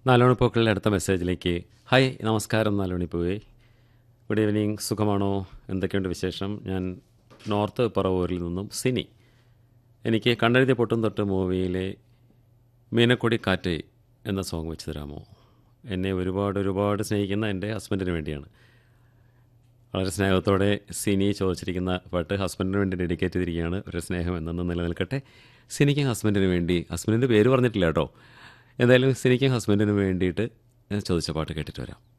നാലോണിപ്പൂക്കളുടെ അടുത്ത മെസ്സേജിലേക്ക് ഹായ് നമസ്കാരം നാലോണിപ്പൂവേ ഗുഡ് ഈവനിങ് സുഖമാണോ എന്തൊക്കെയുണ്ട് വിശേഷം ഞാൻ നോർത്ത് പറവൂരിൽ നിന്നും സിനി എനിക്ക് കണ്ണെഴുതി പൊട്ടും തൊട്ട് മൂവിയിലെ മീനക്കൊടി കാറ്റ് എന്ന സോങ് വെച്ച് തരാമോ എന്നെ ഒരുപാട് ഒരുപാട് സ്നേഹിക്കുന്ന എൻ്റെ ഹസ്ബൻഡിന് വേണ്ടിയാണ് വളരെ സ്നേഹത്തോടെ സിനി ചോദിച്ചിരിക്കുന്ന പാട്ട് ഹസ്ബൻഡിന് വേണ്ടി ഡെഡിക്കേറ്റ് ചെയ്തിരിക്കുകയാണ് ഒരു സ്നേഹം എന്നെന്നും നിലനിൽക്കട്ടെ സിനിക്കും ഹസ്ബൻഡിന് വേണ്ടി ഹസ്ബൻഡിൻ്റെ പേര് പറഞ്ഞിട്ടില്ല കേട്ടോ എന്തായാലും സിനിക്കും ഹസ്ബൻഡിന് വേണ്ടിയിട്ട് ഞാൻ ചോദിച്ച പാട്ട് കേട്ടിട്ട് വരാം